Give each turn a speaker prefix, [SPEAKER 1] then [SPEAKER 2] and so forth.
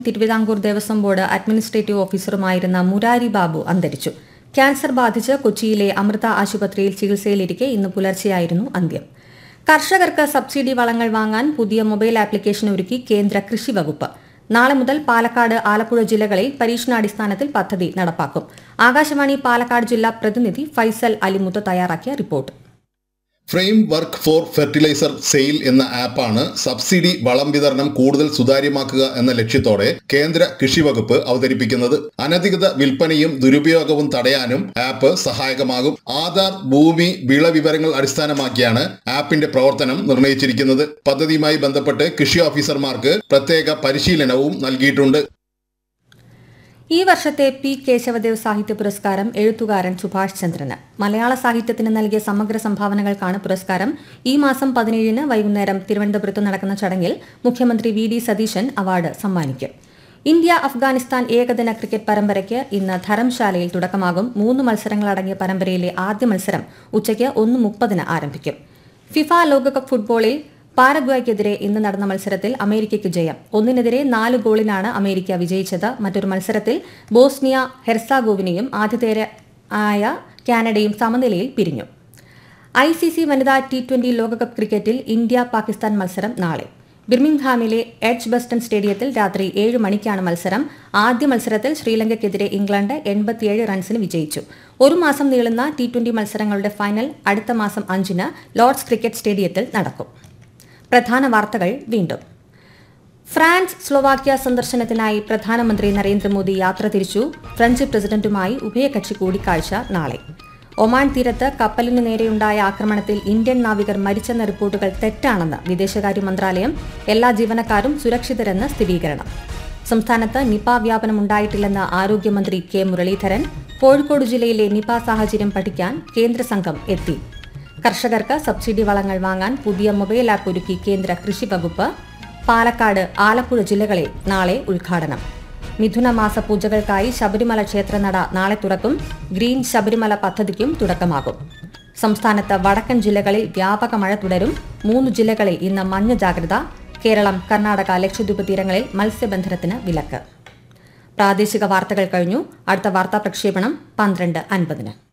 [SPEAKER 1] Thiruvithamkoor Devaswom board administrative ഓഫീസറുമായിരുന്ന മുരാരി ബാബു അന്തരിച്ചു cancer ബാധിച്ച് കൊച്ചിയിലെ അമൃത ആശുപത്രിയിൽ ചികിത്സയിലിരിക്കെ ഇന്ന് പുലർച്ചെയായിരുന്നു അന്ത്യം കർഷകർക്ക് സബ്സിഡി വളങ്ങൾ വാങ്ങാൻ പുതിയ മൊബൈൽ ആപ്ലിക്കേഷൻ ഒരുക്കി കേന്ദ്ര കൃഷി വകുപ്പ് നാളെ മുതൽ പാലക്കാട് ആലപ്പുഴ ജില്ലകളിൽ പരീക്ഷണാടിസ്ഥാനത്തിൽ പദ്ധതി നടപ്പാക്കും ആകാശവാണി പാലക്കാട് ജില്ലാ പ്രതിനിധി ഫൈസൽ അലിമുത്ത് തയ്യാറാക്കിയ report
[SPEAKER 2] framework for fertilizer sale എന്ന ആപ്പാണ് സബ്സിഡി വളം വിതരണം കൂടുതൽ സുതാര്യമാക്കുക എന്ന ലക്ഷ്യത്തോടെ കേന്ദ്ര കൃഷി വകുപ്പ് അവതരിപ്പിക്കുന്നത് അനധികൃത വിൽപ്പനയും ദുരുപയോഗവും തടയാനും ആപ്പ് സഹായകമാകും ആധാർ ഭൂമി വിള വിവരങ്ങൾ അടിസ്ഥാനമാക്കിയാണ് ആപ്പിന്റെ പ്രവർത്തനം നിർണയിച്ചിരിക്കുന്നത് പദ്ധതിയുമായി ബന്ധപ്പെട്ട് കൃഷി ഓഫീസർമാർക്ക് പ്രത്യേക പരിശീലനവും നൽകിയിട്ടുണ്ട്
[SPEAKER 1] ഈ വർഷത്തെ പി കേശവദേവ് സാഹിത്യ പുരസ്കാരം എഴുത്തുകാരൻ സുഭാഷ് ചന്ദ്രന് മലയാള സാഹിത്യത്തിന് നൽകിയ സമഗ്ര സംഭാവനകൾക്കാണ് പുരസ്കാരം ഈ മാസം പതിനേഴിന് വൈകുന്നേരം തിരുവനന്തപുരത്ത് നടക്കുന്ന ചടങ്ങിൽ മുഖ്യമന്ത്രി വി ഡി സതീശൻ അവാർഡ് സമ്മാനിക്കും ഇന്ത്യ അഫ്ഗാനിസ്ഥാൻ ഏകദിന ക്രിക്കറ്റ് പരമ്പരയ്ക്ക് ഇന്ന് ധരംശാലയിൽ തുടക്കമാകും മൂന്ന് മത്സരങ്ങളടങ്ങിയ പരമ്പരയിലെ ആദ്യ മത്സരം ഉച്ചയ്ക്ക് ഒന്ന് മുപ്പതിന് ആരംഭിക്കും ഫിഫ ലോകകപ്പ് ഫുട്ബോളിൽ പാരഗ്വായ്ക്കെതിരെ ഇന്ന് നടന്ന മത്സരത്തിൽ അമേരിക്കയ്ക്ക് ജയം ഒന്നിനെതിരെ നാല് ഗോളിനാണ് അമേരിക്ക വിജയിച്ചത് മറ്റൊരു മത്സരത്തിൽ ബോസ്നിയ ഹെർസാഗോവിനെയും ആതിഥേയരായ കാനഡയും സമനിലയിൽ പിരിഞ്ഞു ഐ സി സി വനിതാ ടി ട്വന്റി ലോകകപ്പ് ക്രിക്കറ്റിൽ ഇന്ത്യ പാകിസ്ഥാൻ മത്സരം നാളെ ബിർമിംഗ്ഹാമിലെ എഡ്ജ് ബസ്റ്റൺ സ്റ്റേഡിയത്തിൽ രാത്രി ഏഴ് മണിക്കാണ് മത്സരം ആദ്യ മത്സരത്തിൽ ശ്രീലങ്കയ്ക്കെതിരെ ഇംഗ്ലണ്ട് എൺപത്തിയേഴ് റൺസിന് വിജയിച്ചു ഒരു മാസം നീളുന്ന ടി ട്വന്റി മത്സരങ്ങളുടെ ഫൈനൽ അടുത്ത മാസം അഞ്ചിന് ലോർഡ്സ് ക്രിക്കറ്റ് സ്റ്റേഡിയത്തിൽ നടക്കും പ്രധാന വാർത്തകൾ വീണ്ടും ഫ്രാൻസ് സ്ലോവാക്യ സന്ദർശനത്തിനായി പ്രധാനമന്ത്രി നരേന്ദ്രമോദി യാത്ര തിരിച്ചു ഫ്രഞ്ച് പ്രസിഡന്റുമായി ഉഭയകക്ഷി കൂടിക്കാഴ്ച നാളെ ഒമാൻ തീരത്ത് കപ്പലിനു നേരെയുണ്ടായ ആക്രമണത്തിൽ ഇന്ത്യൻ നാവികർ മരിച്ചെന്ന റിപ്പോർട്ടുകൾ തെറ്റാണെന്ന് വിദേശകാര്യ മന്ത്രാലയം എല്ലാ ജീവനക്കാരും സുരക്ഷിതരെന്ന് സ്ഥിരീകരണം സംസ്ഥാനത്ത് നിപ വ്യാപനം ഉണ്ടായിട്ടില്ലെന്ന് ആരോഗ്യമന്ത്രി കെ മുരളീധരൻ കോഴിക്കോട് ജില്ലയിലെ നിപ സാഹചര്യം പഠിക്കാൻ കേന്ദ്ര സംഘം എത്തി കർഷകർക്ക് സബ്സിഡി വളങ്ങൾ വാങ്ങാൻ പുതിയ മൊബൈൽ ആപ്പ് ഒരുക്കി കേന്ദ്ര കൃഷി വകുപ്പ് പാലക്കാട് ആലപ്പുഴ ജില്ലകളിൽ നാളെ ഉദ്ഘാടനം മിഥുനമാസ പൂജകൾക്കായി ശബരിമല ക്ഷേത്രനട നാളെ തുറക്കും ഗ്രീൻ ശബരിമല പദ്ധതിക്കും തുടക്കമാകും സംസ്ഥാനത്ത് വടക്കൻ ജില്ലകളിൽ വ്യാപക മഴ തുടരും മൂന്ന് ജില്ലകളിൽ ഇന്ന് മഞ്ഞ ജാഗ്രത കേരളം കർണാടക ലക്ഷദ്വീപ് തീരങ്ങളിൽ മത്സ്യബന്ധനത്തിന് വിലക്ക് പ്രാദേശിക വാർത്തകൾ കഴിഞ്ഞു അടുത്ത വാർത്താ പ്രക്ഷേപണം പന്ത്രണ്ട് അൻപതിന്